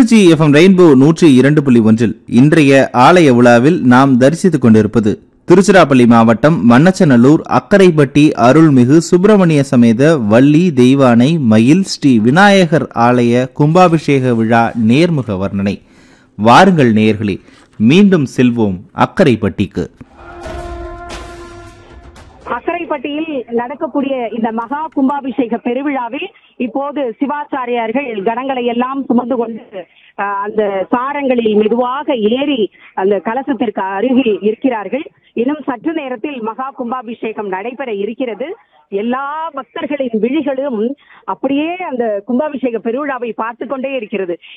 Trichy FM rainbow நூற்றி இரண்டு புள்ளி ஒன்றில் இன்றைய ஆலய விழாவில் நாம் தரிசித்துக் கொண்டிருப்பது திருச்சிராப்பள்ளி மாவட்டம் மண்ணச்சநல்லூர் அக்கரைப்பட்டி அருள்மிகு சுப்பிரமணிய சமேத வள்ளி தெய்வானை மயில் ஸ்ரீ விநாயகர் ஆலய கும்பாபிஷேக விழா நேர்முக வர்ணனை வாருங்கள் நேயர்களே மீண்டும் செல்வோம் அக்கரைப்பட்டிக்கு அக்கரைப்பட்டியில் நடக்கக்கூடிய இந்த மகா கும்பாபிஷேக பெருவிழாவில் இப்போது சிவாச்சாரியார்கள் கணங்களை எல்லாம் சுமந்து கொண்டு அஹ், அந்த சாரங்களில் மெதுவாக ஏறி அந்த கலசத்திற்கு அருகில் இருக்கிறார்கள் இன்னும் சற்று நேரத்தில் மகா கும்பாபிஷேகம் நடைபெற இருக்கிறது எல்லா பக்தர்களின் விழிகளும் அப்படியே அந்த கும்பாபிஷேக பெருவிழாவை பார்த்து கொண்டே இருக்கிறது